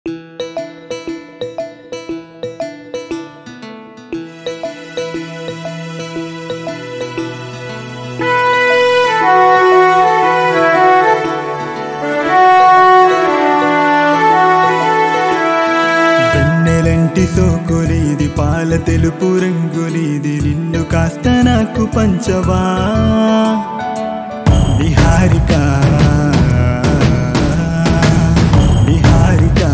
వెన్నెలంటి సోకులీది పాల తెలుపు రంగులీది నిన్ను కాస్త నాకు పంచవా నిహారిక నిహారిక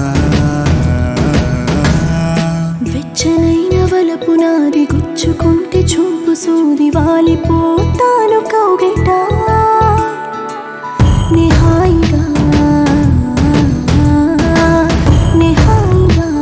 వెచ్చనైన వలపు నాది గుచ్చుకుంటే చూపు సూది వాలిపోతాను కౌగిట నిహాయిగా నిహాయిగా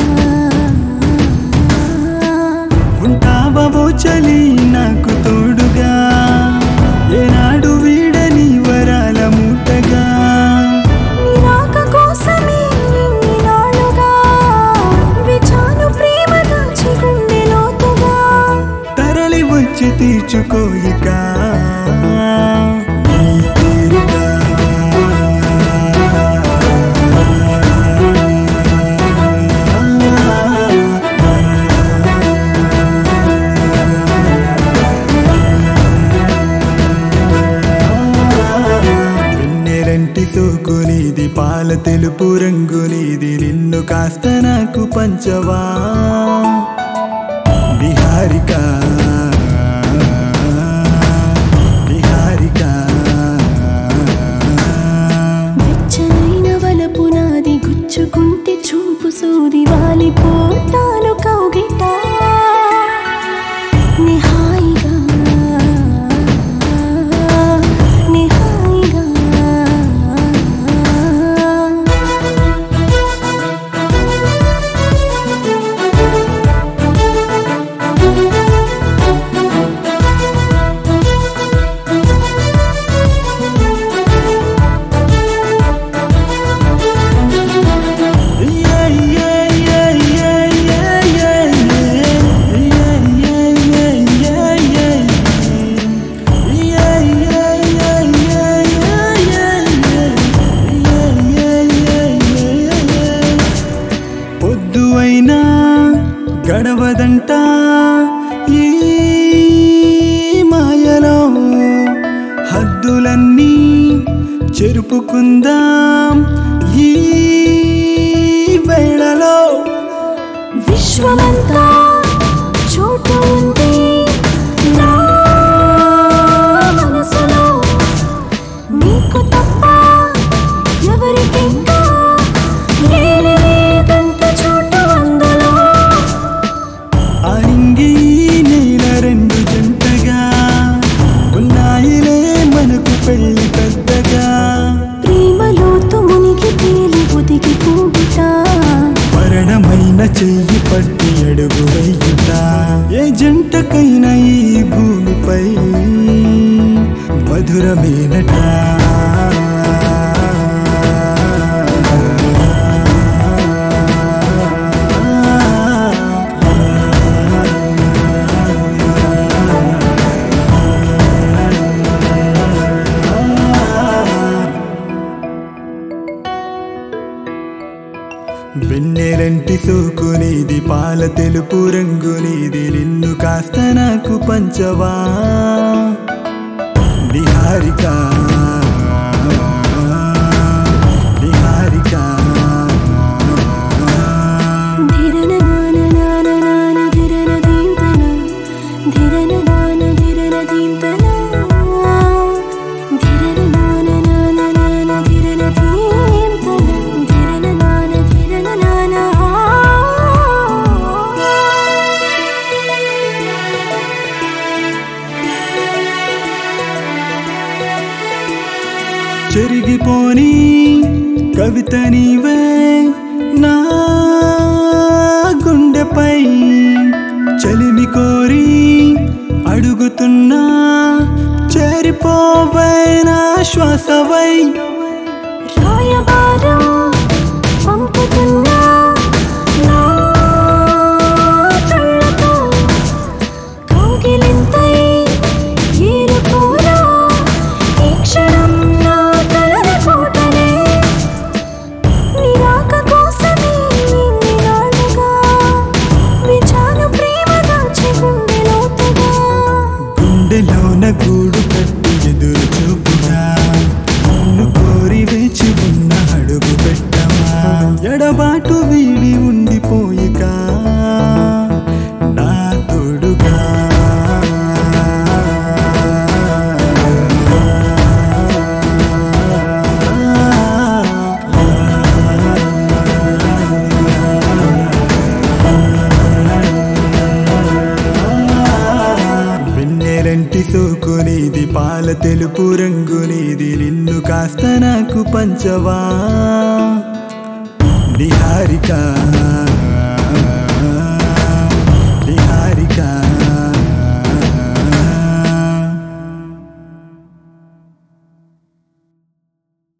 ఉంటావో చలి నాకు తోడుగా ఏనాడు వీడని వరాల మూటగా నిరాక కోసమే ఇన్ని నాళ్ళుగా విచాను ప్రేమ దాచి గుండె లోతుగా తరలి వచ్చి తీర్చుకోయిక నీ తీరిక. వెన్నెలంటి సోకునిది పాల తెలుపు రంగునిది నిన్ను కాస్త నాకు పంచవా నిహారిక నిహారిక వెచ్చనైన వలపు నాది గుచ్చుకుంటే చూపు సూది వాలిపోతాను కౌగిట నిహాయిగా నిహాయిగా పొద్దు అయినా గడవదంట ఈ మాయలో హద్దులన్నీ చెరుపుకుందాం ఈ వేళలో విశ్వమంతా చోటు ఉంది నా మనసులో నీకు తప్ప ఎవరికింకా లేదంత చోటు అందులో ఆరింగి నేల రెండు జంటగా ఉన్నాయిలే మనకు పెళ్లి పెద్దగా ప్రేమలోతు మునిగి తేలి ఒదిగి పోగుట మరణమైన చెయ్యి పట్టి అడుగు వెయ్యుట ఏ జంటకైనా ఈ భూమిపై మధురమేనట వెన్నెలంటి సోకునిది పాల తెలుపు రంగునిది నిన్ను కాస్త నాకు పంచవా నిహారిక నిహారిక ధిరన గాన నాన నాన ధిరన దీంతన ధిరన గాన ధిరన దీంతన ధిరన నాన నాన నాన ధిరన దీంతన ధిరన నాన ధిరన నాన చెరిగిపోని కవిత నీవే నా గుండెపై చలిమి కోరి అడుగుతున్నా చేరిపోవైనా శ్వాసవై రాయబారం పంపుతున్నా నా కళ్ళతో కౌగిలింతై ఏరుకోరా ఈ క్షణం నా తలన కోటనే నిరాక కోసమే నాకు పంచవా నిహారిక